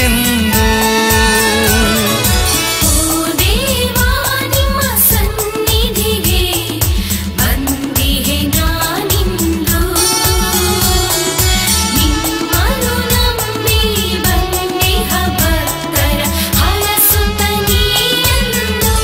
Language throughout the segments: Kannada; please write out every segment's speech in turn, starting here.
ಎಂದು ಓ ದೇವಾ ನಿಮ್ಮ ಸನ್ನಿಧಿಗೆ ಬಂದಿಹೆ ನಾನಿಂದು ನಿಮ್ಮನು ನಂಬಿ ಬಂದಿಹ ಭಕ್ತರ ಹರಸುತ್ತ ನೀಯೆಂದು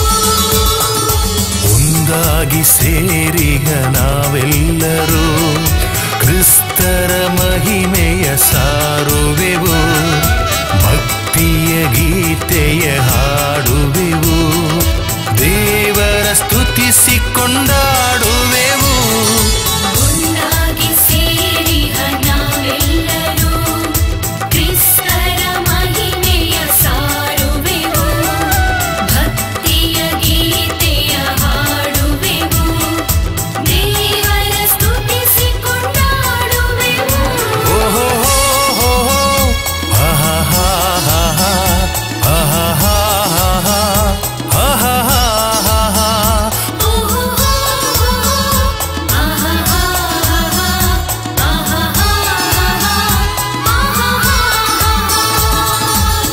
ಒಂದಾಗಿ ಸೇರಿಗ ನಾವೆಲ್ಲರೂ ಕ್ರಿಸ್ತರ ಮಹಿಮೆಯ ಸಾರುವೆವು ಭಕ್ತಿಯ ಗೀತೆಯ ಹಾಡುವೆವು ದೇವರ ಸ್ತುತಿಸಿ ಕೊಂಡಾಡುವೆವು ಒಂದಾಗಿ ಸೇರಿಹ ನಾವೆಲ್ಲರೂ ಕ್ರಿಸ್ತರ ಮಹಿಮೆಯ ಸಾರುವೆವು ಭಕ್ತಿಯ ಗೀತೆಯ ಹಾಡುವೆವು ದೇವರ ಸ್ತುತಿಸಿ ಕೊಂಡಾಡುವೆವು ಓಹೋ ಹೋ ಹೋ ಆಹಾ ಹಾ ಹಾ ಹಾ ಆಹಾ ಹಾ ಹಾ ಹಾ ಆಹಾ ಹಾ ಹಾ ಹಾ ಓಹೋ ಆಹಾ ಆಹಾ ಆಹಾ ಆಹಾ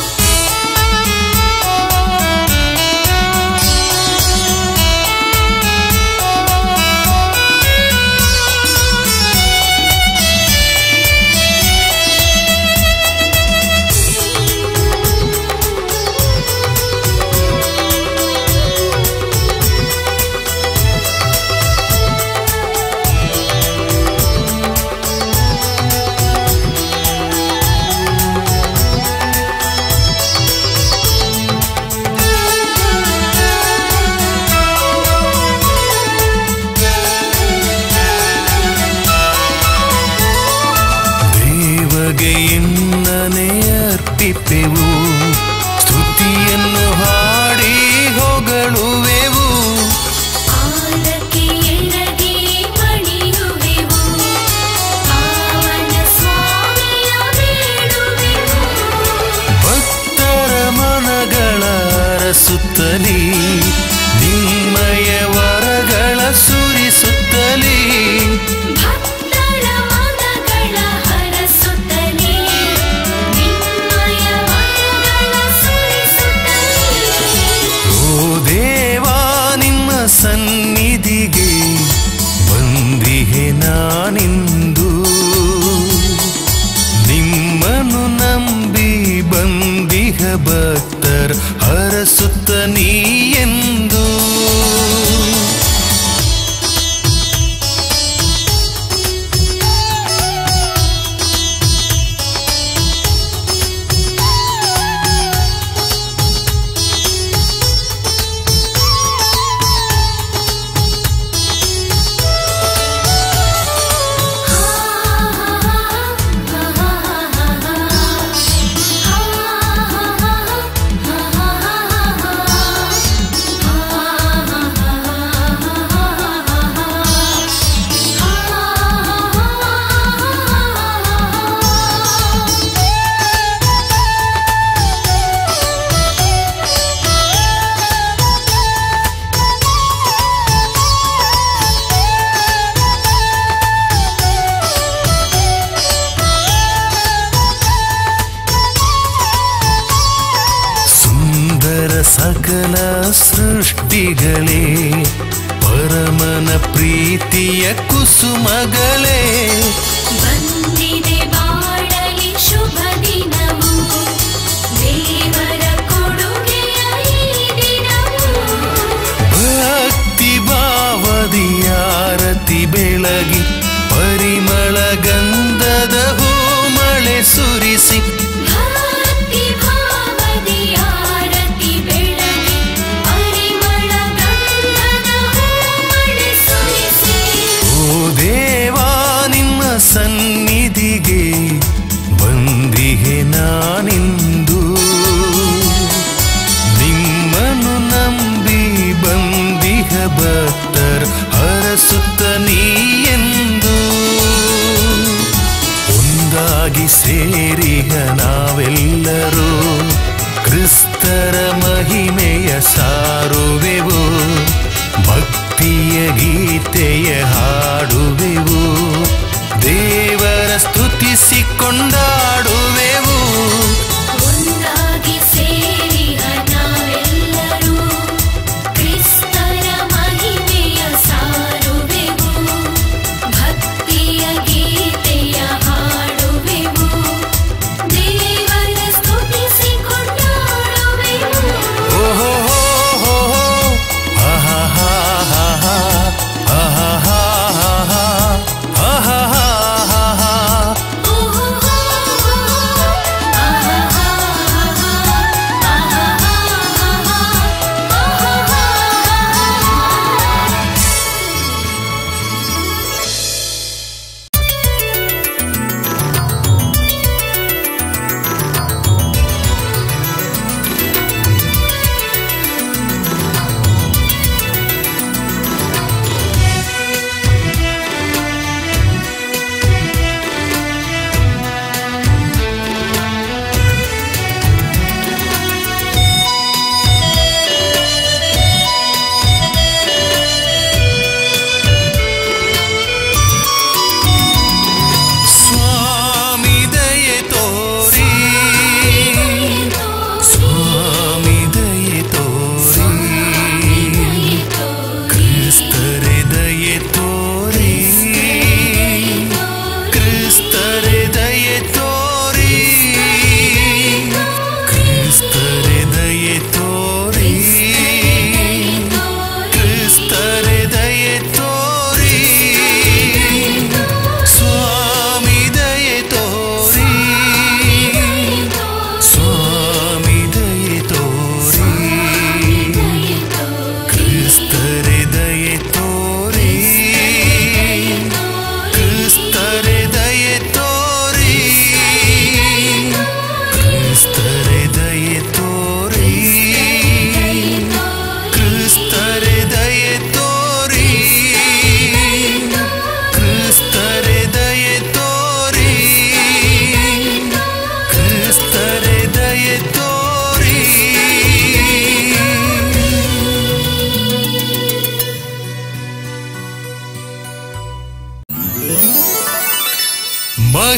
ದೇವಗೆ ಎನ್ನನೆ ಅರ್ಪಿಪೆವು ಸ್ತುತಿಯನ್ನು ಹಾಡಿ ಹೊಗಳುವೆವು ಆಲಕ್ಕೆ ಎಳಗಿ ಮಣಿಯುವೆವು ಪಾವನ ಸ್ವಾಮಿಯ ಬೇಡುವೆವು ಭಕ್ತರ ಮನಗಳ ಅರಸುತ್ತಲೀ ನಿಮ್ಮಯ ವರಗಳ ಸುರಿಸುತ್ತಲೀ ಭಕ್ತರ ಮನಗಳ ಹರಸುತ್ತಲೇ ನಿಮ್ಮಯ ವರಗಳ ಸುರಿಸುತ್ತಲೇ ಓ ದೇವಾ ನಿಮ್ಮ ಸನ್ನಿಧಿಗೆ ಬಂದಿಹೆ ನಾನಿಂದು ನಿಮ್ಮನು ನಂಬಿ ಬಂದಿಹ ಭಕ್ತರ್ ಹರಸುತ್ತ ನೀ ಎಂದು ಸುಂದರ ಸಕಲ ಸೃಷ್ಟಿಗಳೇ ಪರಮನ ಪ್ರೀತಿಯ ಕುಸುಮಗಳೇ ಬಂದಿದೆ ಬಾಳಲಿ ಶುಭ ದಿನವು ದೇವರ ಕೊಡುಗೆಯ ಈ ದಿನವು ಭಕ್ತಿ ಭಾವದಿಯಾರತಿ ಬೆಳಗಿ ಪರಿಮಳ ಗಂಧದ ಹೂಮಳೆ ಸುರಿಸಿ ಭಕ್ತಿ ಭಾವದಿ ಆರತಿ ಬೆಳಗಿ ಪರಿಮಳ ಗಂಧದ ಹೂಮಳೆ ಸುರಿಸಿ ಓ ದೇವಾ ನಿಮ್ಮ ಸನ್ನಿಧಿಗೆ ಬಂದಿಹೆ ನಾನಿಂದು ನಿಮ್ಮನು ನಂಬಿ ಬಂದಿಹ ಭಕ್ತರ್ ಹರಸುತ್ತ ನೀ ಎಂದು ಒಂದಾಗಿ ಸೇರಿಗ ನಾವೆಲ್ಲರೂ ಕ್ರಿಸ್ತರ ಮಹಿಮೆಯ ಸಾರುವೆವು ಭಕ್ತಿಯ ಗೀತೆಯ ಹಾಡುವೆವು ದೇವರ ಸ್ತುತಿಸಿ ಕೊಂಡಾಡುವೆವು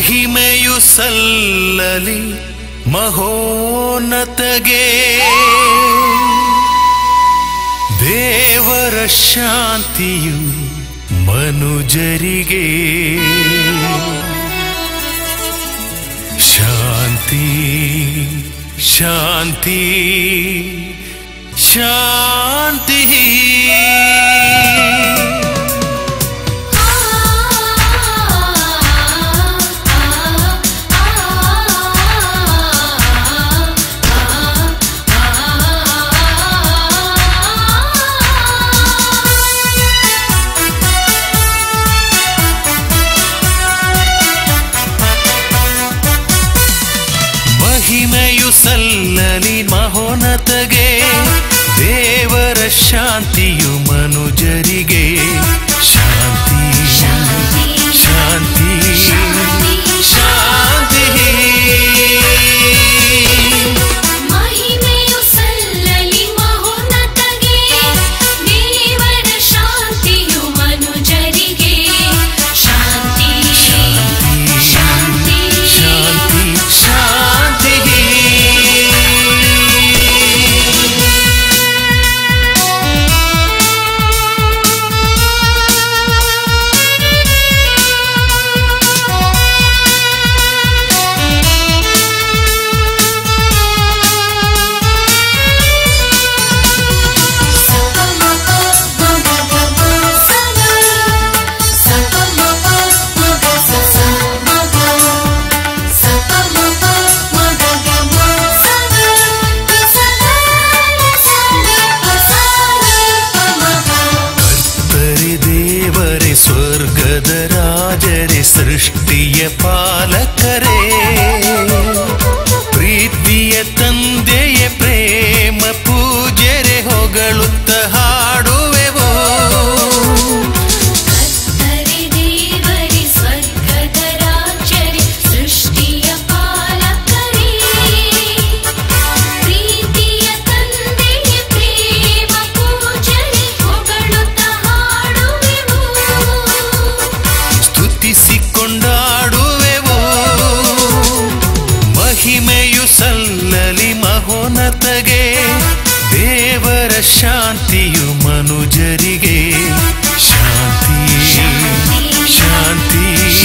ಮಹಿಮೆಯು ಸಲ್ಲಲಿ ಮಹೋನ್ನತಗೆ ದೇವರ ಶಾಂತಿಯು ಮನುಜರಿಗೆ ಶಾಂತಿ ಶಾಂತಿ ಶಾಂತಿ ಮಹಿಮೆಯು ಸಲ್ಲಲಿ ಮಹೋನ್ನತಗೆ ದೇವರ ಶಾಂತಿಯು ಮನುಜರಿಗೆ ಶಾಂತಿ ಶಾಂತಿ ಶಾಂತಿ ಮಹಿಮೆಯು ಸಲ್ಲಲಿ ಮಹೋನ್ನತಗೆ ದೇವರ ಶಾಂತಿಯು ಮನುಜರಿಗೆ ಶಾಂತಿ ಶಾಂತಿ ಶಾಂತಿ ಶಾಂತಿ ಕರ್ತರಿ ದೇವರೇ ಸ್ವರ್ಗದ ರಾಜರೇ ಸೃಷ್ಟಿಯ ಪಾಲಕರೇ ಪ್ರೀತಿಯ ತಂದೆಯ ಪ್ರೇಮ ಪೂಜೆರೆ ಹೊಗಳುತ್ತ ಹಾಡುವೆವೋ ಕರ್ತರಿ ದೇವರಿ ಸ್ವರ್ಗದ ರಾಜರಿ ಸೃಷ್ಟಿಯ ಪಾಲಕರೇ ಪ್ರೀತಿಯ ತಂದೆಯ ಪ್ರೇಮ ಪೂಜನೆ ಹೊಗಳುತ್ತ ಹಾಡುವೆವು ಸ್ತುತಿಸಿಕೊಂಡಾಡುವೆವೋ ಮಹಿಮೆಯು ಸಲ್ಲಲಿ ಮಹೋನ್ನತಗೆ ದೇವರ ಶಾಂತಿಯು ಮನುಜರಿಗೆ ಶಾಂತಿ ಶಾಂತಿ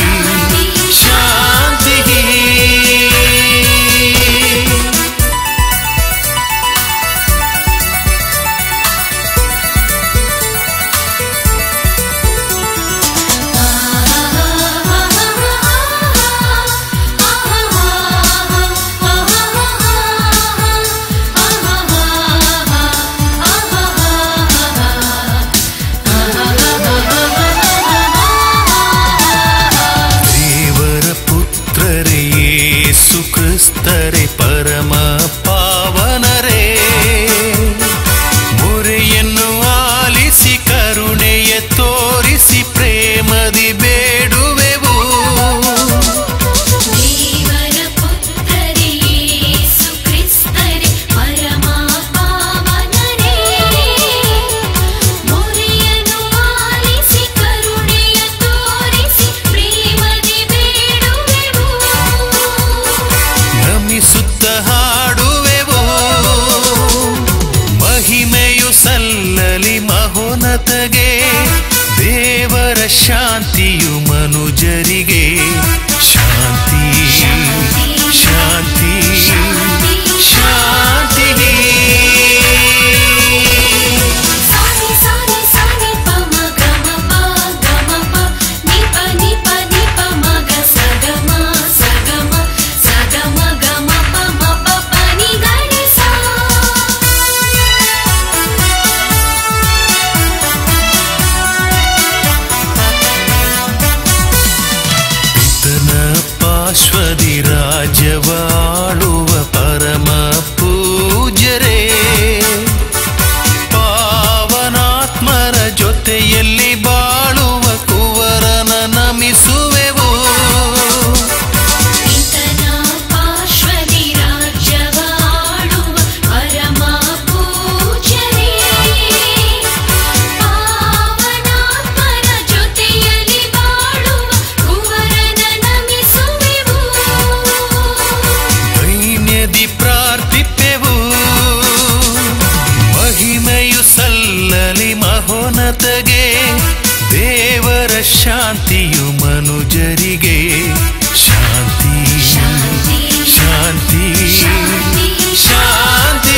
ಶಾಂತಿ ದೇವರ ಪುತ್ರರೇ ಯೇಸು ಕ್ರಿಸ್ತರೇ ಪರಮ ಪಾವನರೇ ಮೊರೆಯನ್ನು ಆಲಿಸಿ ಕರುಣೆಯ ತೋರಿಸಿ ಪ್ರೇಮದಿ ಬೇಡುವೆವು ದೇವರ ಪುತ್ರರೇ ಯೇಸು ಕ್ರಿಸ್ತರೇ ಪರಮ ಪಾವನರೇ ಮೊರೆಯನ್ನು ಆಲಿಸಿ ಕರುಣೆಯ ತೋರಿಸಿ ಪ್ರೇಮದಿ ಬೇಡುವೆವು ನಮಿಸುತ್ತ ಹಾಡುವೆವೋ ಮಹಿಮೆಯು ಸಲ್ಲಲಿ ಮಹೋನ್ನತಗೆ ದೇವರ ಶಾಂತಿಯು ಮನುಜರಿಗೆ ಶಾಂತಿ ಶಾಂತಿ ಶಾಂತಿ ಸಾನಿ ಸಾನಿ ಸಾನಿ ಪ ಮ ಗ ಮ ಪ ಗ ಮ ಪ ನಿ ಪ ನಿ ಪ ನಿ ಪ ಮ ಗ ಸ ಗ ಮ ಸ ಗ ಮ ಸ ಗ ಮ ಗ ಮ ಪ ಮ ಪ ಪ ನಿ ಗ ನಿ ಸ ಪಿತನ ಮಹೋನ್ನತಗೆ ದೇವರ ಶಾಂತಿಯು ಮನುಜರಿಗೆ ಶಾಂತಿ ಶಾಂತಿ ಶಾಂತಿ ಶಾಂತಿ ಶಾಂತಿ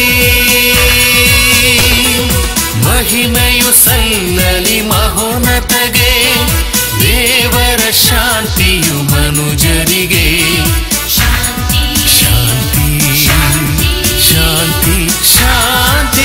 ಮಹಿಮೆಯು ಸಲ್ಲಲಿ ಮಹೋನ್ನತಗೆ ದೇವರ ಶಾಂತಿಯು ಮನುಜರಿಗೆ ಶಾಂತಿ ಶಾಂತಿ ಶಾಂತಿ ಶಾಂತಿ ಶಾಂತಿ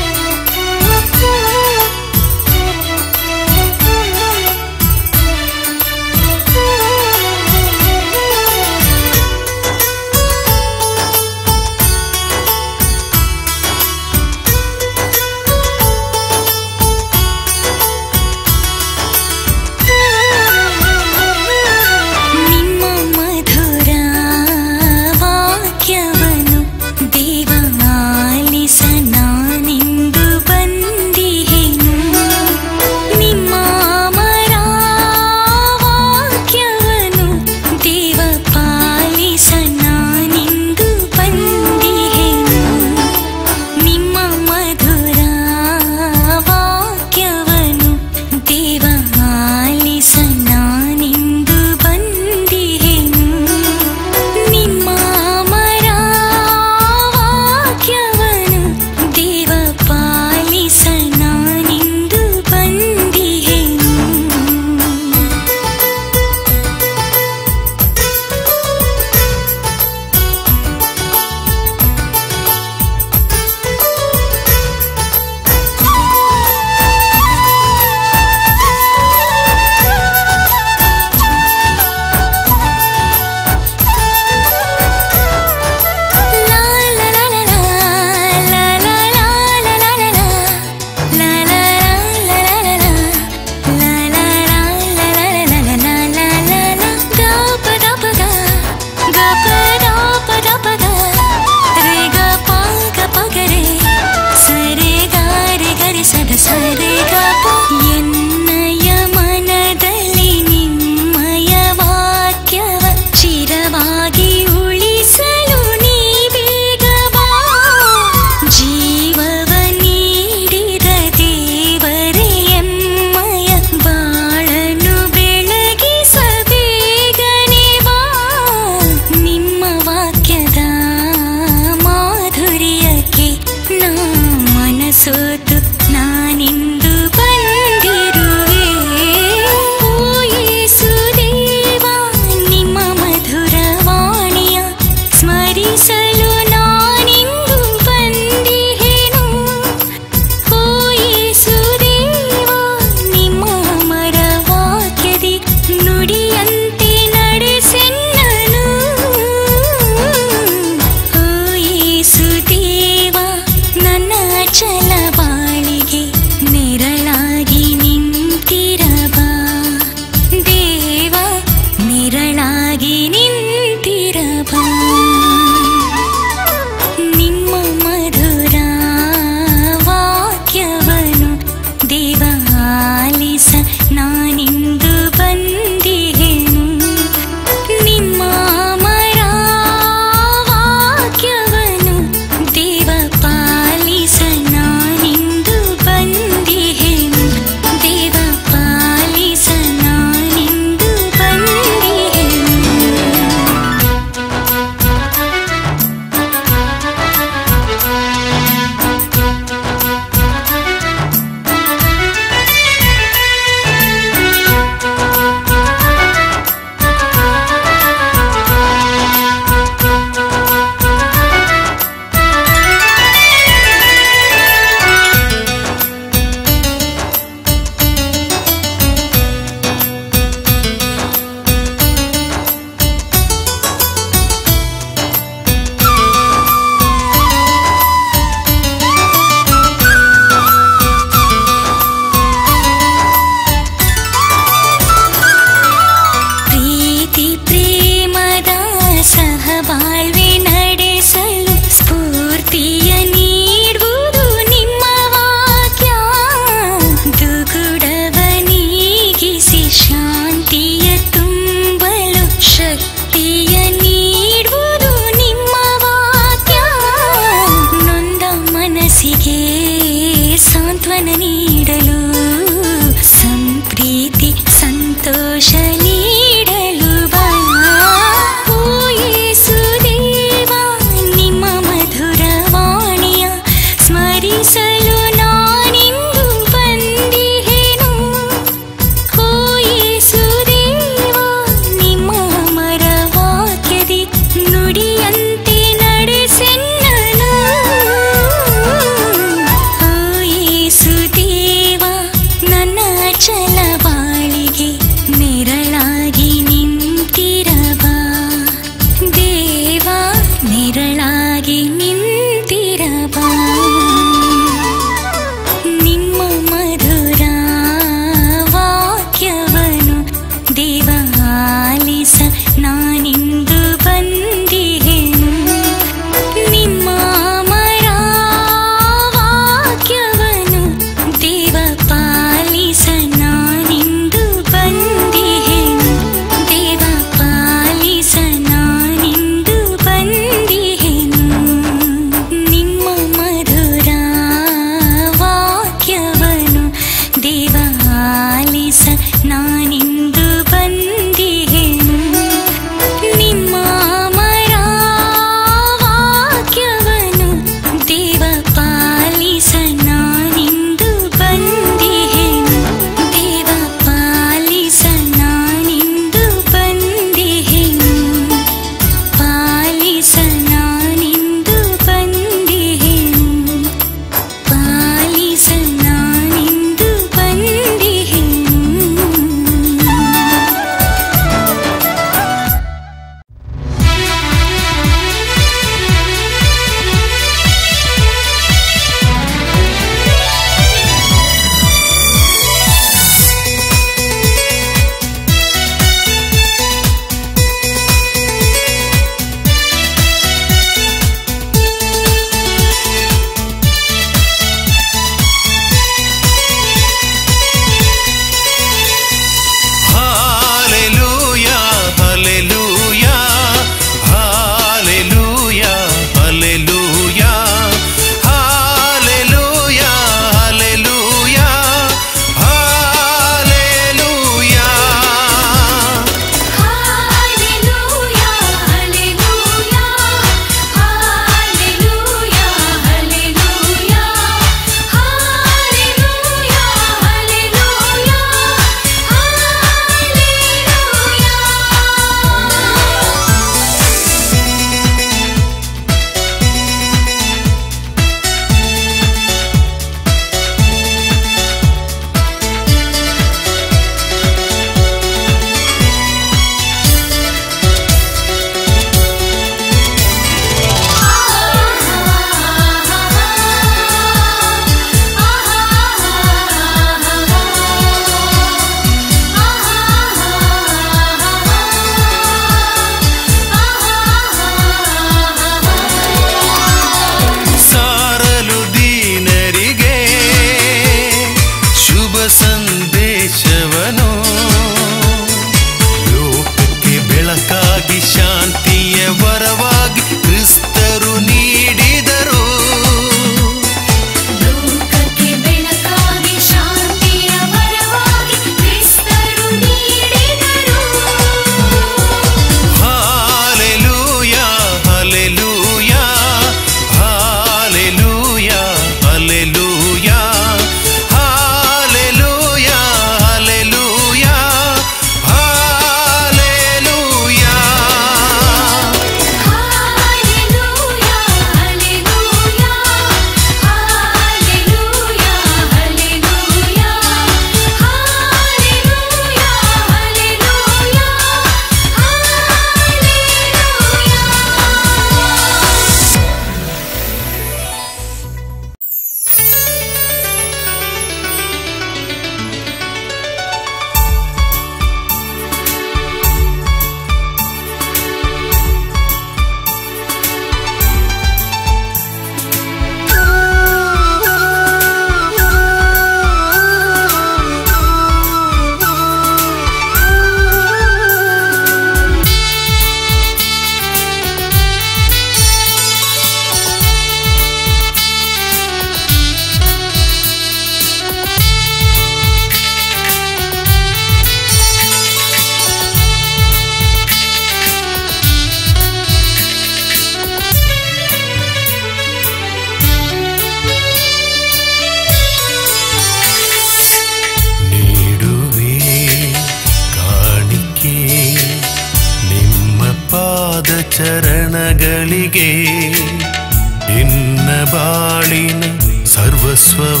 ಚರಣಗಳಿಗೆ ಇನ್ನ ಬಾಳಿನ ಸರ್ವಸ್ವವ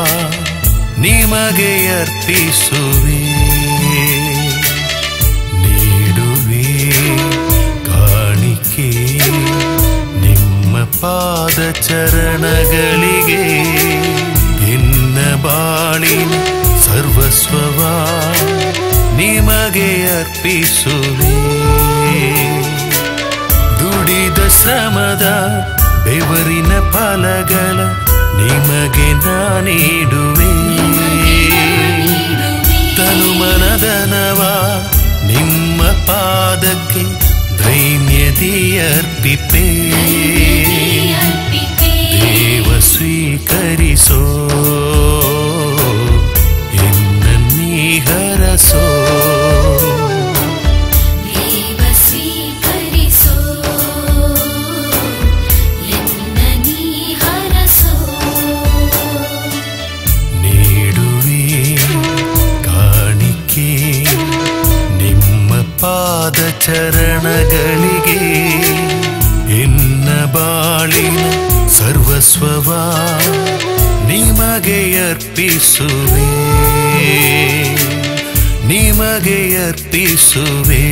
ನಿಮಗೆ ಅರ್ಪಿಸುವೆ ನೀಡುವೆ ಕಾಣಿಕೆ ನಿಮ್ಮ ಪಾದ ಚರಣಗಳಿಗೆ ಇನ್ನ ಬಾಳಿನ ಸರ್ವಸ್ವವ ನಿಮಗೆ ಅರ್ಪಿಸುವೆ ದುಡಿದ ಶ್ರಮದ ಬೆವರಿನ ಫಲಗಳ ನಿಮಗೆ ನಾನೀಡುವೆ ತನುಮನದನವ ನಿಮ್ಮ ಪಾದಕ್ಕೆ ದೈನ್ಯದಿ ಅರ್ಪಿಪೇ ದೇವ ಸ್ವೀಕರಿಸೋ ಎನ್ನನ್ನೀ ಹರಸೋ ದೇವ ಸ್ವೀಕರಿಸೋ ಎನ್ನ ನೀ ಹರಸೋ ನೀಡುವೆ ಕಾಣಿಕೆ ನಿಮ್ಮ ಪಾದ ಚರಣಗಳಿಗೆ ಎನ್ನ ಬಾಳಿನ ಸರ್ವಸ್ವವ ನಿಮಗೆ ಅರ್ಪಿಸುವೆ ನಿಮಗೆ ಅರ್ಪಿಸುವೆ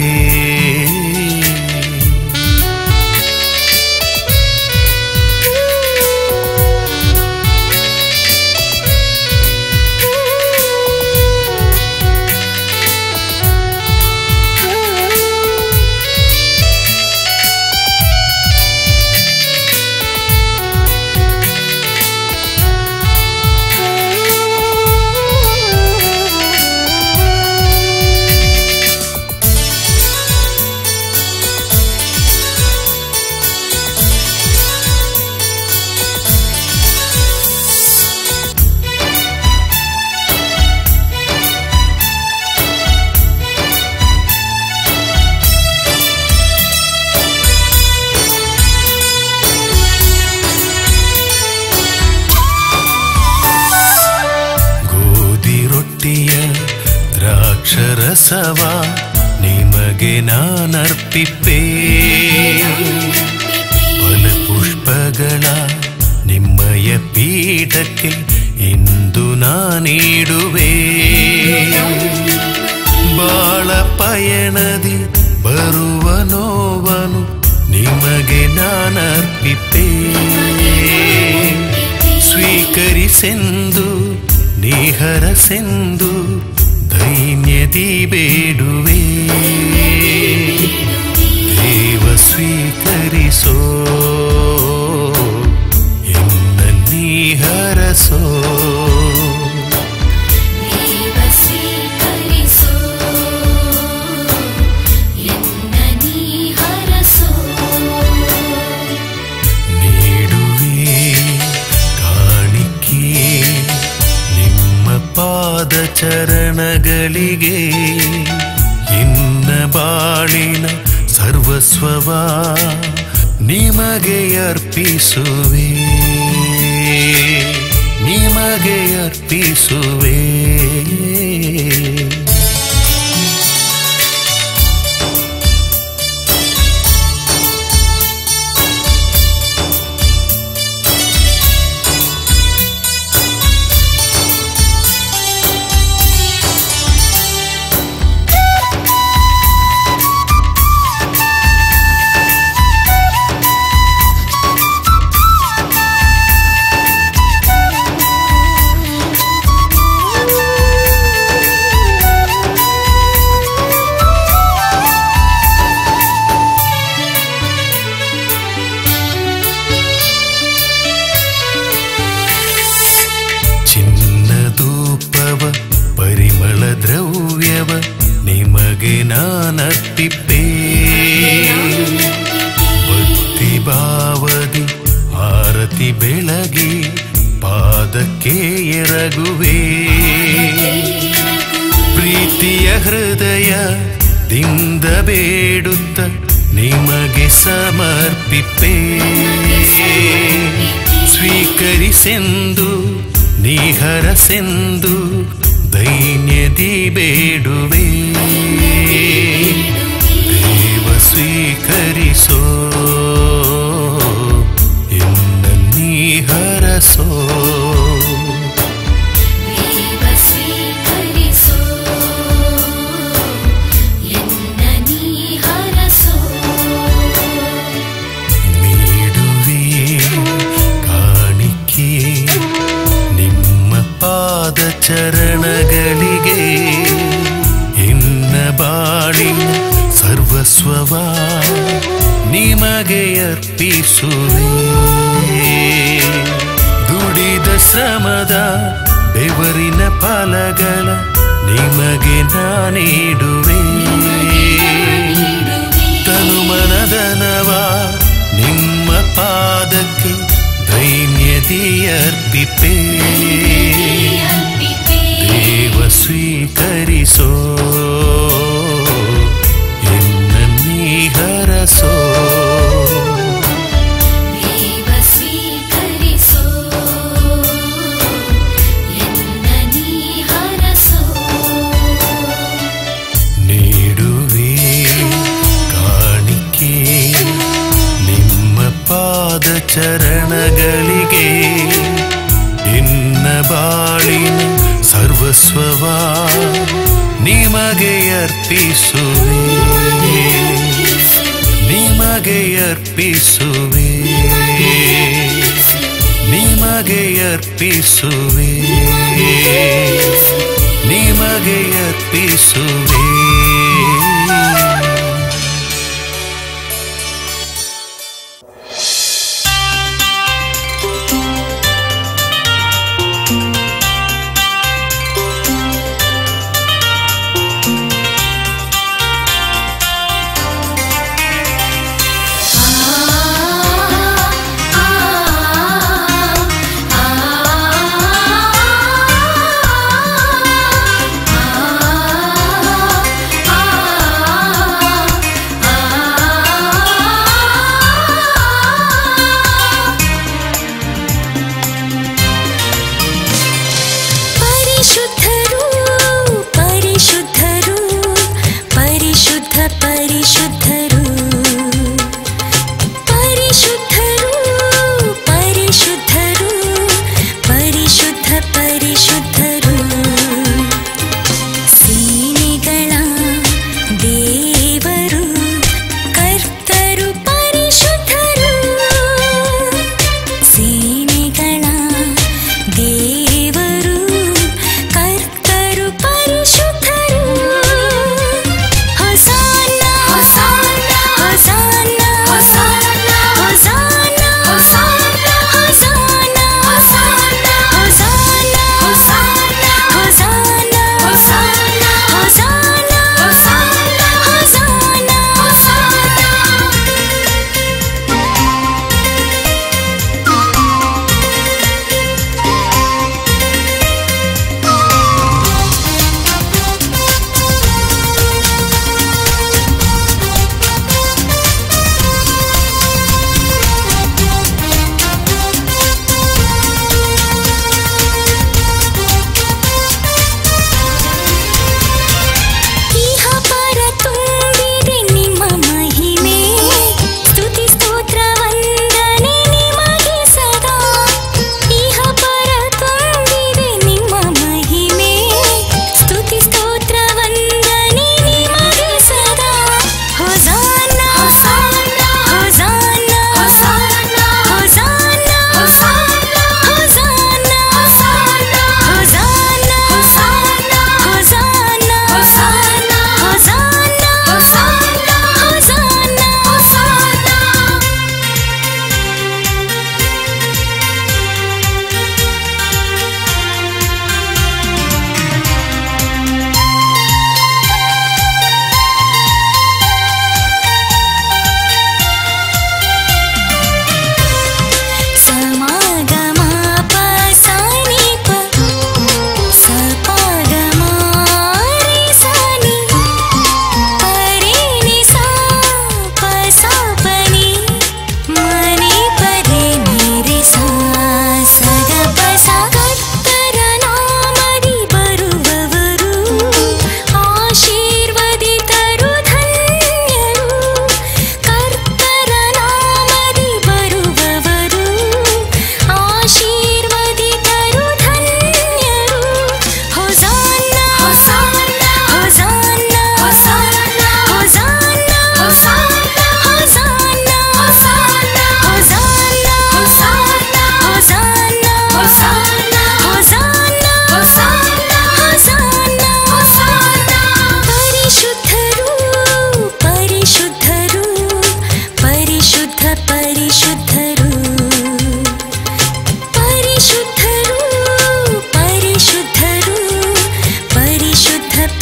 ಗೋಧಿ ರೊಟ್ಟಿಯ ದ್ರಾಕ್ಷರಸವ ನಿಮಗೆ ನಾನರ್ಪಿಪೇ ಫಲಪುಷ್ಪಗಳ ನಿಮ್ಮಯ ಪೀಠಕ್ಕೆ ಇಂದು ನಾನೀಡುವೆ ಬಾಳ ಪಯಣದಿ ಬರುವ ನೋವನು ನಿಮಗೆ ನಾನರ್ಪಿಪೇ ಸ್ವೀಕರಿಸೆಂದು ನಿಹರಸೆಂದು ದೈನ್ಯದಿ ಬೇಡುವೆ ದೇವ ಸ್ವೀಕರಿಸೋ ಎನ್ನ ನೀಹರಸೋ ದೇವ ಸ್ವೀಕರಿಸೋ ಎನ್ನ ನೀ ಹರಸೋ ನೀಡುವೆ ಕಾಣಿಕೆ ನಿಮ್ಮ ಪಾದ ಚರಣಗಳಿಗೆ ಇನ್ನ ಬಾಳಿನ ಸರ್ವಸ್ವವ ನಿಮಗೆ ಅರ್ಪಿಸುವೆ ನಿಮಗೆ ಅರ್ಪಿಸುವೆ ಚಿನ್ನದೂಪವ ಪರಿಮಳ ದ್ರವ್ಯವ ನಿಮಗೆ ನಾನರ್ಪಿಪೇ ಭಕ್ತಿ ಭಾವದಿ ಆರತಿ ಬೆಳಗಿ ಪಾದಕ್ಕೆ ಎರಗುವೆ ಪ್ರೀತಿಯ ಹೃದಯ ದಿಂದ ಬೇಡುತ್ತ ನಿಮಗೆ ಸಮರ್ಪಿಪೇ ಸ್ವೀಕರಿಸೆಂದು ನಿಹರಸೆಂದು ದೈನ್ಯದಿ ಬೇಡುವೆ ದೇವ ಸ್ವೀಕರಿಸೋ ಸರ್ವಸ್ವವ ನಿಮಗೆ ಅರ್ಪಿಸುವೆ ದುಡಿದ ಶ್ರಮದ ಬೆವರಿನ ಫಲಗಳ ನಿಮಗೆ ನಾನಿಡುವೆ ತನುಮನದನವ ನಿಮ್ಮ ಪಾದಕ್ಕೆ ದೈನ್ಯದಿ ಅರ್ಪಿಪೇ ದೇವ ಸ್ವೀಕರಿಸೋ ಎನ್ನನ್ನೀ ಹರಸೋ ದೇವ ಸ್ವೀಕರಿಸೋ ಎನ್ನ ನೀ ಹರಸೋ ನೀಡುವೆ ಕಾಣಿಕೆ ನಿಮ್ಮ ಪಾದ ಚರಣಗಳಿಗೆ ಇನ್ನ ಬಾಳಿನ ಸರ್ವಸ್ವವ ನಿಮಗೆ ಅರ್ಪಿಸುವೆ ನಿಮಗೆ ಅರ್ಪಿಸುವೆ ನಿಮಗೆ ಅರ್ಪಿಸುವೆ ನಿಮಗೆ ಅರ್ಪಿಸುವೆ ಆ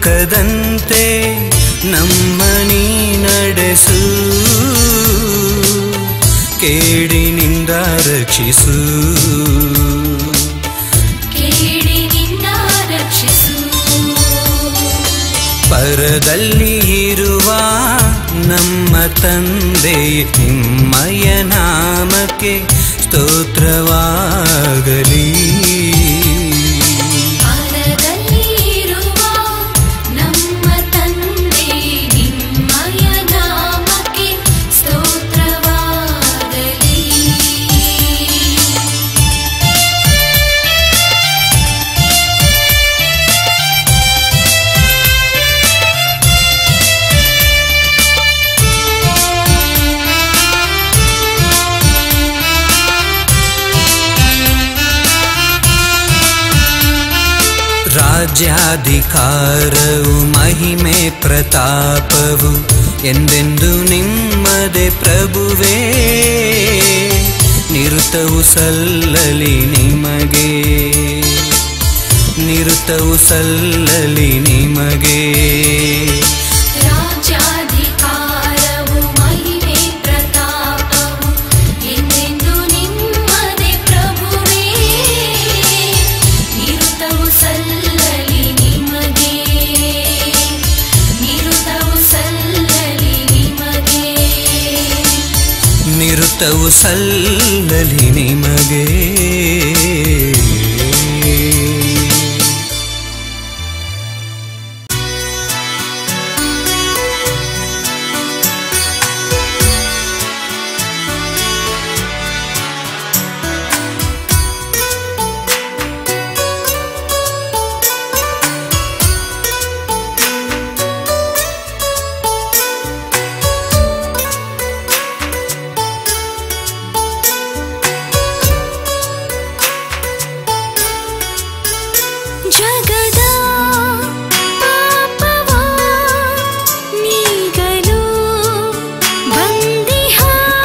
ಸಿಲುಕದಂತೆ ನಮ್ಮನಿ ನಡೆಸು ಕೇಡಿನಿಂದ ರಕ್ಷಿಸು ಕೇಡಿನಿಂದ ರಕ್ಷಿಸು ಪರದಲ್ಲಿ ಇರುವ ನಮ್ಮ ತಂದೆ ನಿಮ್ಮಯ ನಾಮಕ್ಕೆ ಸ್ತೋತ್ರವಾಗಲಿ ಪರದಲ್ಲಿ ಇರುವ ನಮ್ಮ ತಂದೆ ನಿಮ್ಮಯ ನಾಮಕ್ಕೆ ಸ್ತೋತ್ರವಾಗಲಿ ರಾಜ್ಯಾಧಿಕಾರವು ಮಹಿಮೆ ಪ್ರತಾಪವು ಎಂದೆಂದು ನಿಮ್ಮದೆ ಪ್ರಭುವೇ ನಿರುತವು ಸಲ್ಲಲಿ ನಿಮಗೆ ನಿರುತವು ಸಲ್ಲಲಿ ನಿಮಗೆ ರಾಜ್ಯಾಧಿಕಾರವು ಮಹಿಮೆ ಪ್ರತಾಪವು ಎಂದೆಂದು ನಿಮ್ಮದೆ ಪ್ರಭುವೇ ನಿರುತವು ಸಲ್ಲಲಿ ನಿಮಗೆ ನಿರುತವು ಸಲ್ಲಲಿ ನಿಮಗೆ ನಿರುತವು ಸಲ್ಲಲಿ ನಿಮಗೆ ಜಗದ ಪಾಪವ ನೀಗಲು ಬಂದಿಹ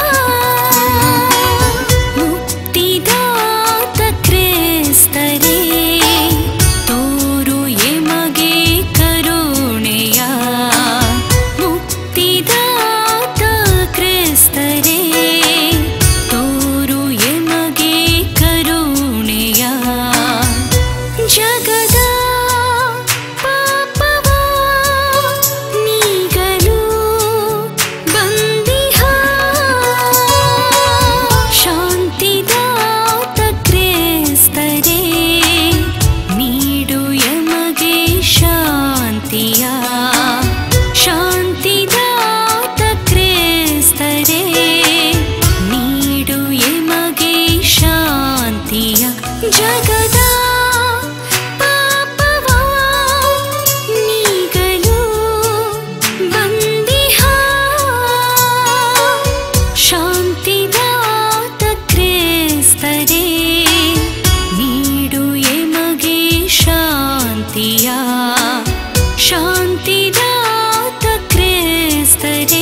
ಮುಕ್ತಿದಾತ ಕ್ರಿಸ್ತರೇ ತೋರು ಎಮಗೆ ಕರುಣೆಯ ಮುಕ್ತಿದಾತ ಕ್ರಿಸ್ತರೇ ತೋರು ಎಮಗೆ ಕರುಣೆಯ ಜಗದ ಪಾಪವ ನೀಗಲು ಬಂದಿಹ ಶಾಂತಿದಾತ ಕ್ರಿಸ್ತರೇ ನೀಡು ಎಮಗೆ ಶಾಂತಿಯ ಶಾಂತಿದಾತ ಕ್ರಿಸ್ತರೇ ನೀಡು ಎಮಗೆ ಶಾಂತಿಯ ಜಗದ ಪಾಪವ ನೀಗಲು ಬಂದಿಹ ಶಾಂತಿದಾತ ಕ್ರಿಸ್ತರೇ ನೀಡು ಎಮಗೆ ಶಾಂತಿಯ ಶಾಂತಿದಾತ ಕ್ರಿಸ್ತರೇ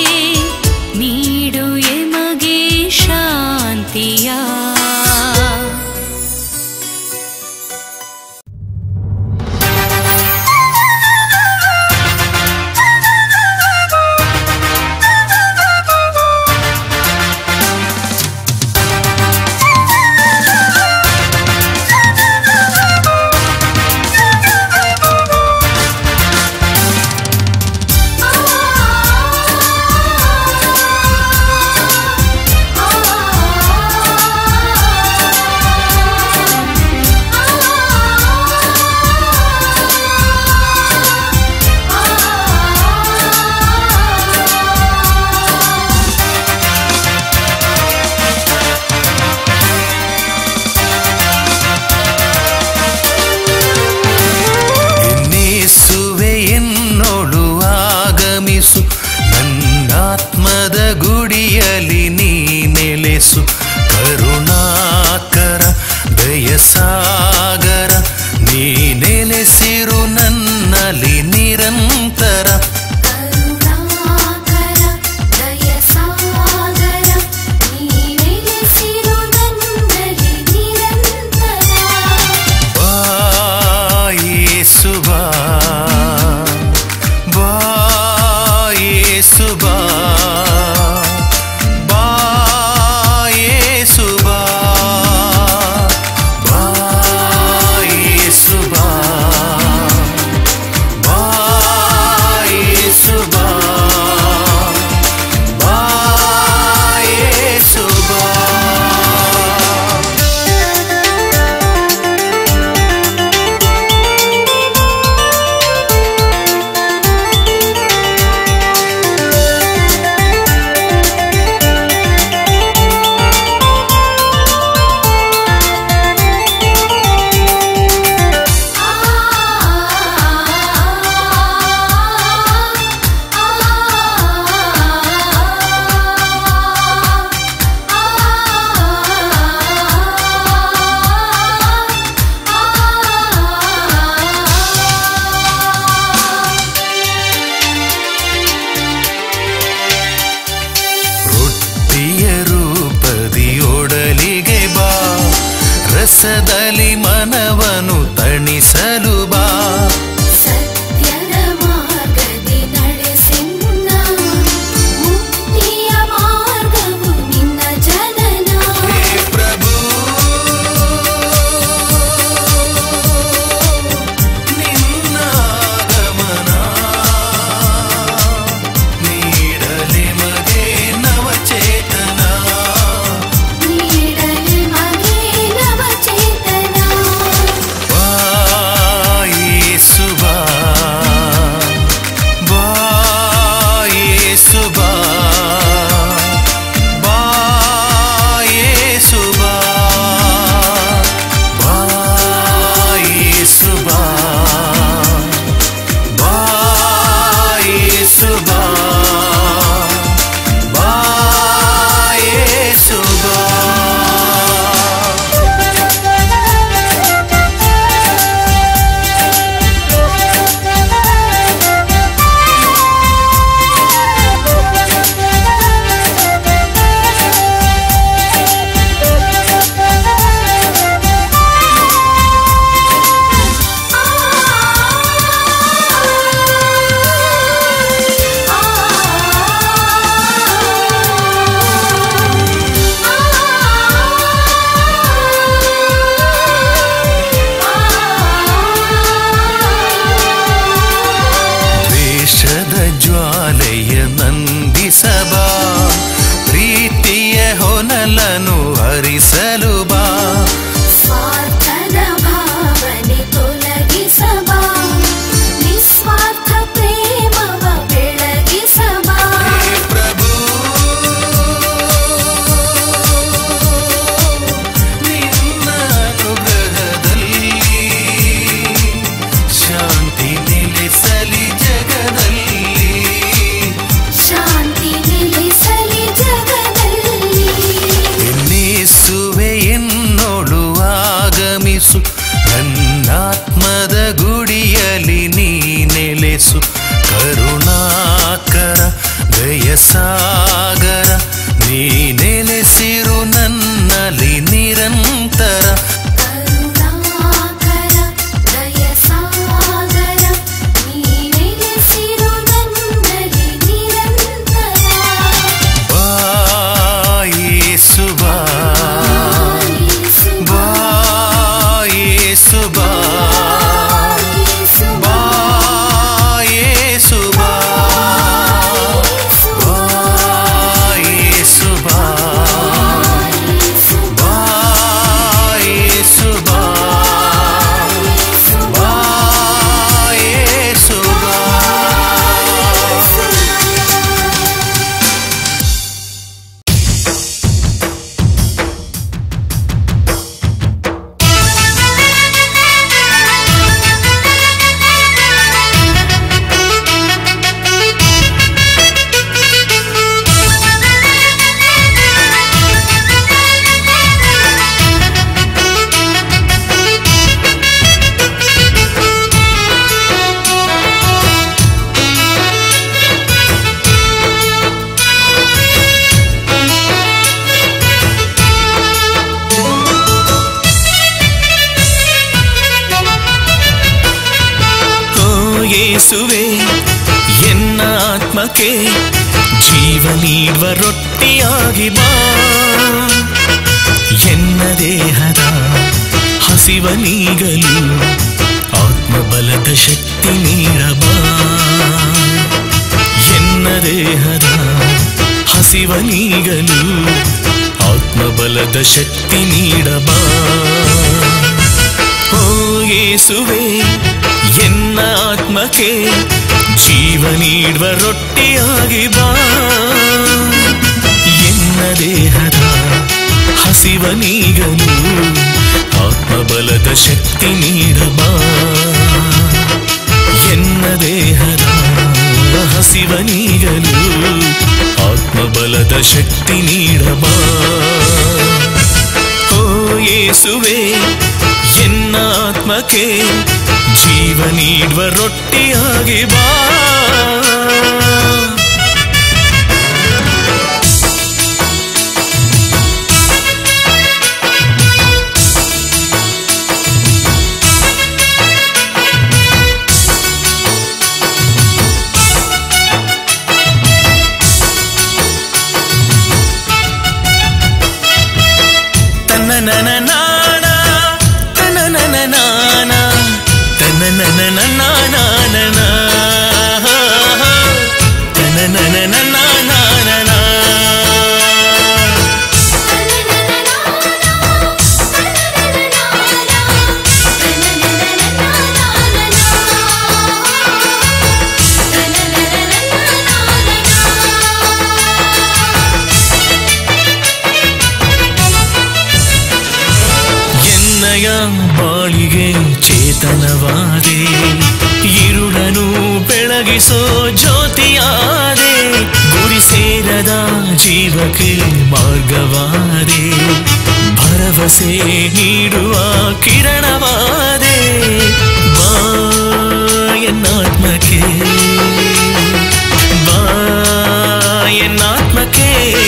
ನೀಡು ಎಮಗೆ ಶಾಂತಿಯ ಆ ಹರಿಸಲು ಬಾ ಸ್ವಾರ್ಥದ ಭಾವನೆ ತೊಲಗಿಸಬಾ ನಿಸ್ವಾರ್ಥ ಪ್ರೇಮವ ಬೆಳಗಿಸಬಾ ಹೇ ಪ್ರಭು ನಿನ್ನ ಅನುಗ್ರಹದಲ್ಲಿ ಶಾಂತಿ ನೆಲೆಸಲಿ ಜಗದಲ್ಲಿ ಶಾಂತಿ ನೆಲೆಸಲಿ ಜಗದಲ್ಲಿ ಎನ್ನಿಸುವೆ ಎನ್ನೋಳು ಆಗಮಿಸು ನನ್ನಾತ್ಮದ ಗುಡಿಯಲ್ಲಿ ನೀ ನೆಲೆಸು ಕರುಣಾಕರ ದಯಸಾಗರ ನೀ ನೆಲೆಸಿರು ನನ್ನಲ್ಲಿ ನಿರಂತರ ಕರುಣಾಕರ ದಯಸಾಗರ ನೀ ನೆಲೆಸಿರು ನನ್ನಲ್ಲಿ ನಿರಂತರ ಬಾಯೇಸು ಬಾ ಬಾಯೇಸು ಬಾ ಬಾಯೇಸು ಬಾ ಬಾಯೇಸು ಬಾ ಬಾಯೇಸು ಬಾ ಬಾಯೇಸು ಬಾ ಓ ಯೇಸುವೆ ಎನ್ನ ಆತ್ಮಕ್ಕೆ ಜೀವ ನೀಡುವ ರೊಟ್ಟಿಯಾಗಿ ಬಾ ಎನ್ನ ದೇಹದ ಹಸಿವ ನೀಗಲು ಆತ್ಮಬಲದ ಶಕ್ತಿ ನೀಡಬಾ ಎನ್ನ ದೇಹದ ಹಸಿವ ನೀಗಲು ಆತ್ಮಬಲದ ಶಕ್ತಿ ನೀಡಬಾ ಓ ಯೇಸುವೆ ಎನ್ನ ಆತ್ಮಕ್ಕೆ ಜೀವ ನೀಡುವ ರೊಟ್ಟಿಯಾಗಿ ಬಾ ಎನ್ನ ದೇಹದ ಹಸಿವ ನೀಗಲು ಆತ್ಮಬಲದ ಶಕ್ತಿ ನೀಡಬಾ ಎನ್ನ ದೇಹದ ಹಸಿವ ನೀಗಲು ಆತ್ಮಬಲದ ಶಕ್ತಿ ನೀಡಬಾ ಓ ಯೇಸುವೆ ಎನ್ನ ಆತ್ಮಕ್ಕೆ ಜೀವ ನೀಡುವ ರೊಟ್ಟಿಯಾಗಿ ಬಾ ತನ್ನ ನನ ನಾನ ತನ ನನ ನಾನ ತನ ನನ ನನ ನಾನ ತನ ನನ ನನ ನಾನ ಎನ್ನಯ ಬಾಳಿಗೆ ಚೇತನವಾದೆ ಇರುಳನು ಬೆಳಗಿಸೋ ಜ್ಯೋತಿಯಾದೆ ಗುರಿ ಸೇರದ ಜೀವಕ್ಕೆ ಮಾರ್ಗವಾದೆ ಭರವಸೆ ನೀಡುವ ಕಿರಣವಾದೆ ಬಾ ಎನ್ನಾತ್ಮಕ್ಕೆ ಬಾ ಎನ್ನಾತ್ಮಕ್ಕೆ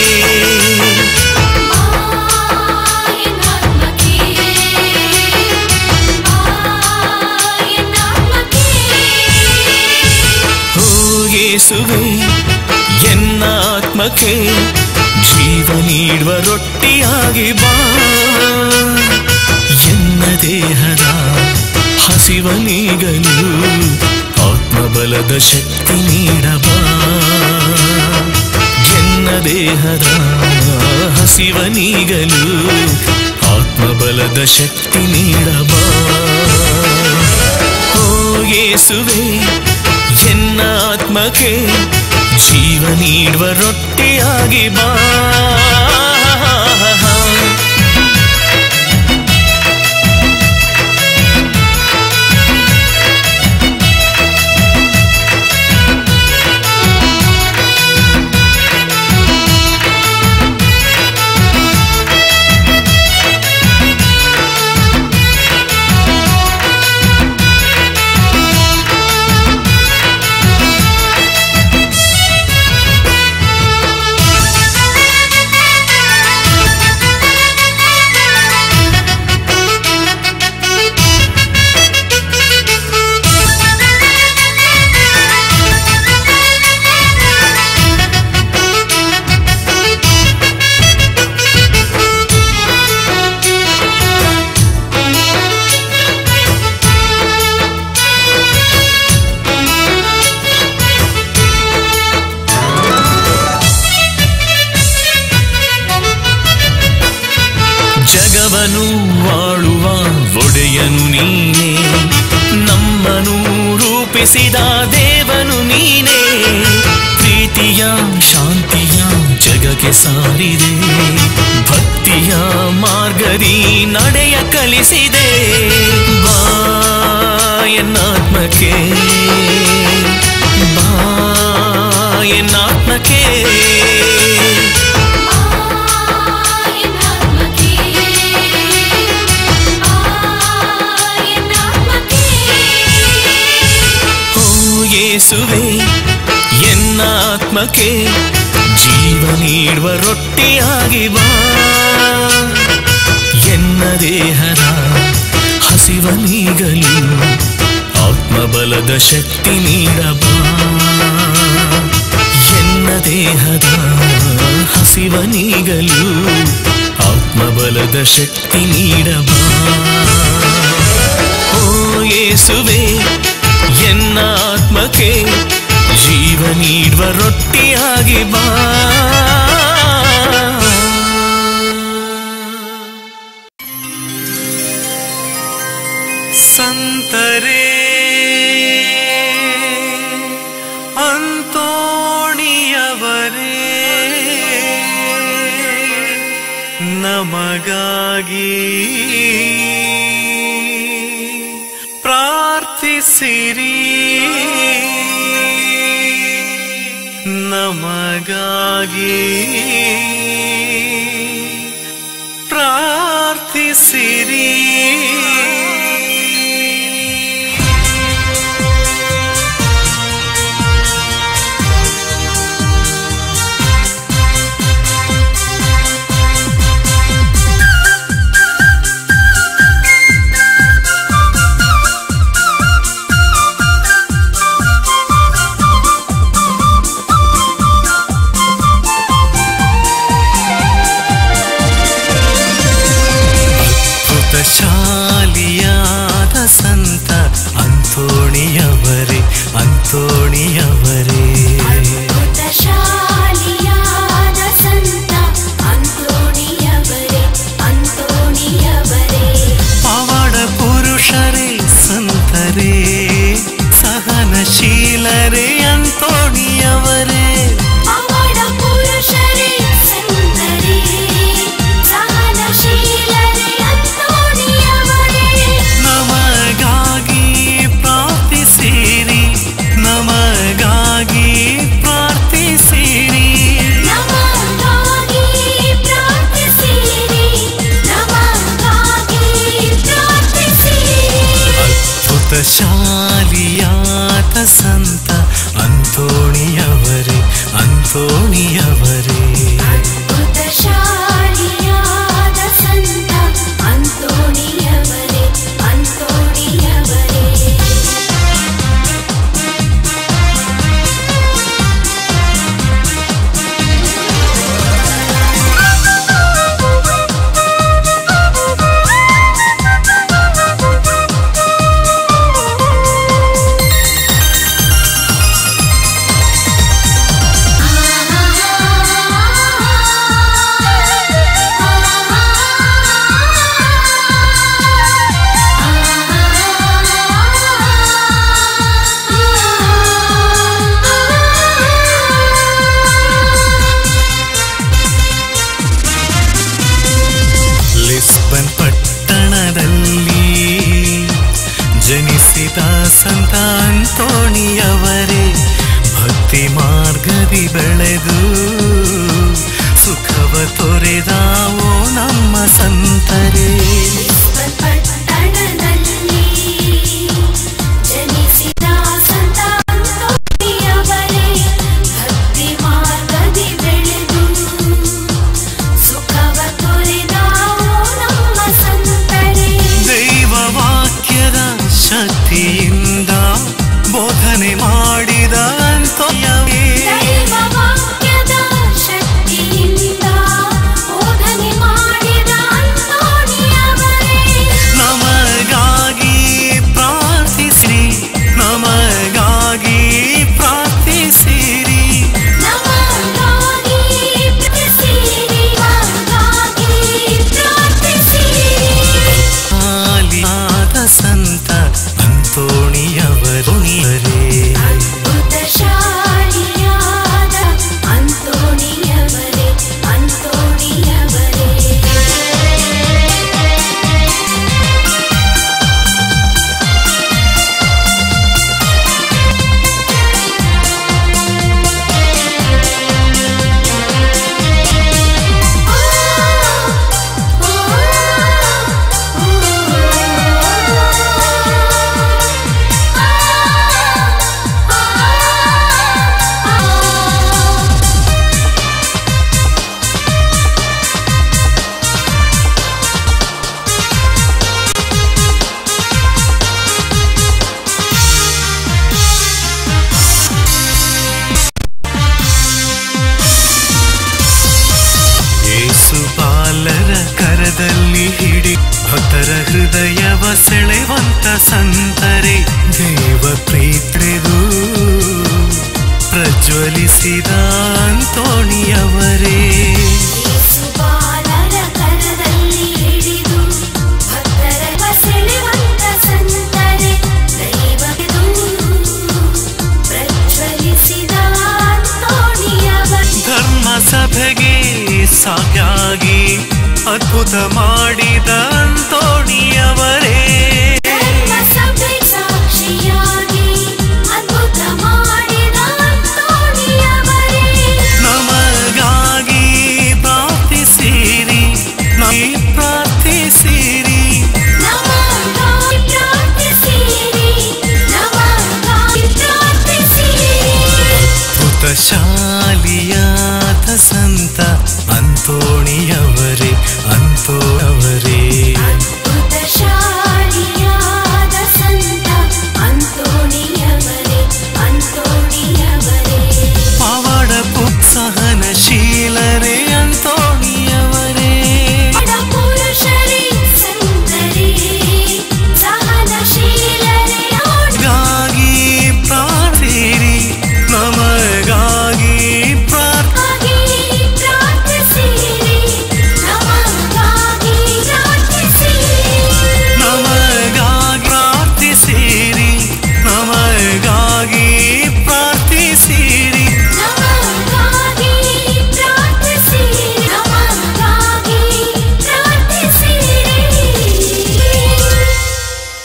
ಓ ಯೇಸುವೆ ಎನ್ನ ಆತ್ಮಕ್ಕೆ ಜೀವ ನೀಡುವ ರೊಟ್ಟಿಯಾಗಿ ಬಾ ಎನ್ನ ದೇಹದ ಹಸಿವ ನೀಗಲು ಆತ್ಮಬಲದ ಶಕ್ತಿ ನೀಡಬಾ ಎನ್ನ ದೇಹದ ಹಸಿವ ನೀಗಲು ಆತ್ಮಬಲದ ಶಕ್ತಿ ನೀಡಬಾ ಓ ಯೇಸುವೆ ಎನ್ನ ಆತ್ಮಕ್ಕೆ ಜೀವ ನೀಡುವ ರೊಟ್ಟಿಯಾಗಿ ಬಾ ಜಗವನು ಆಳುವ ಒಡೆಯನು ನೀನೇ ನಮ್ಮನು ರೂಪಿಸಿದ ದೇವನು ನೀನೇ ಪ್ರೀತಿಯ ಶಾಂತಿಯ ಜಗಕ್ಕೆ ಸಾರಿದೆ ಭಕ್ತಿಯ ಮಾರ್ಗದಿ ನಡೆಯ ಕಲಿಸಿದೆ ಬಾ ಎನ್ನಾತ್ಮಕ್ಕೆ ಬಾ ಎನ್ನಾತ್ಮಕ್ಕೆ ಓ ಯೇಸುವೆ ಎನ್ನ ಆತ್ಮಕ್ಕೆ ಜೀವ ನೀಡುವ ರೊಟ್ಟಿಯಾಗಿ ಬಾ ಎನ್ನ ದೇಹದ ಹಸಿವ ನೀಗಲು ಆತ್ಮಬಲದ ಶಕ್ತಿ ನೀಡಬಾ ಎನ್ನ ದೇಹದ ಹಸಿವ ನೀಗಲು ಆತ್ಮಬಲದ ಶಕ್ತಿ ನೀಡಬಾ ಓ ಯೇಸುವೆ ಎನ್ನ ಆತ್ಮಕ್ಕೆ ಜೀವ ನೀಡುವ ರೊಟ್ಟಿಯಾಗಿ ಬಾ ಸಂತರೇ ಅಂತೋಣಿಯವರೇ ನಮಗಾಗಿ ಪ್ರಾರ್ಥಿಸಿರಿ ನಮಗಾಗಿ ಪ್ರಾರ್ಥಿಸಿರಿ ಶಾಲಿಯಾದ ಸಂತ ಅಂತೋಣಿಯವರೇ ಅಂತೋಣಿಯವರೇ ಶಾಲಿಯಾದ ಸಂತ ಅಂತೋಣಿಯವರೇ ಅಂತೋಣಿಯವರೇ ಪವಾಡ ಪುರುಷರೇ ಸಂತರೇ ಸಹನಶೀಲರೇ ಅಂತೋಣಿಯವರೇ ಅವಳ ಪುರುಷರೇ ಸಂತರೇ ಸಹನಶೀಲರೇ ಅಂತೋಣಿಯವರೇ ನಮಗಾಗಿ ಪ್ರಾರ್ಥಿಸಿರಿ ನಮಗಾಗಿ ಪ್ರಾರ್ಥಿಸಿರಿ ನಮಗಾಗಿ ಪ್ರಾರ್ಥಿಸಿರಿ ನಮಗಾಗಿ ಪ್ರಾರ್ಥಿಸಿರಿ ಅದ್ಭುತ ಶಾಲಿಯಾತ ಸಂತ ಅಂತೋಣಿಯವರೇ ಅಂತೋಣಿಯವರೇ ಅದ್ಭುತ ಶಾಲಿಯಾದ ಸಂತ ಅಂತೋಣಿಯವರೇ ಅಂತೋಣಿಯವರೇ ಆ ಮಾರ್ಗದಿ ಬೆಳೆದು ಸುಖವ ತೊರೆದಾವೋ ನಮ್ಮ ಸಂತರೇ ಪಟ್ಟಣದಲ್ಲಿ ಜನಿಸಿದ ಸಂತ ಅಂತೋಣಿಯವರೇ ಭಕ್ತಿ ಮಾರ್ಗದಿ ಬೆಳೆದು ಸುಖವ ತೊರೆದಾವು ನಮ್ಮ ಸಂತರೇ ದೈವ ವಾಕ್ಯದ ಶಕ್ತಿಯಿಂದ ಬೋಧನೆ ಮಾಡಿದ ಅಂತೋಯವೇ ದೈವ ವಾಕ್ಯದ ಶಕ್ತಿಯಿಂದ ಬೋಧನೆ ಮಾಡಿದ ಅಂತೋಣಿಯವರೇ ನಮಗಾಗಿ ಪ್ರಾರ್ಥಿಸಿರಿ ನಮಗಾಗಿ ಪ್ರಾರ್ಥಿಸಿರಿ ನಮಗಾಗಿ ಪ್ರಾರ್ಥಿಸಿರಿ ನಮಗಾಗಿ ಪ್ರಾರ್ಥಿಸಿರಿ ಆಲಿಯಾದ ಸಂತ ಅಂತೋಣಿಯವರುಣಿಯರೇ ಅದ್ಭುತ ಶಾಲಿಯಾದ ಅಂತೋಣಿಯವರೇ ಅಂತೋಣಿಯವರೇ ಯೇಸು ಬಾಲರ ಕರದಲ್ಲಿ ಹಿಡಿ ಭಕ್ತರ ಹೃದಯವ ಸೆಳೆವಂತ ಸಂತರೆ ದೇವ ಪ್ರೀತ್ರೆದು ಪ್ರಜ್ವಲಿಸಿದ ಅಂತೋಣಿಯವರೇ ಯೇಸುಬಾಲರ ಕರದಲ್ಲಿ ಹಿಡಿದು ಭಕ್ತರ ಸೆಳೆವಂತ ಸಂತರೆ ದೈವದು ಪ್ರಜ್ವಲಿಸಿದ ಅಂತೋಣಿಯವರೇ ಧರ್ಮ ಸಭೆಗೆ ಸಾಗಾಗಿ ಅದ್ಭುತ ಮಾಡಿದ ಅಂತೋಣಿಯವರೇ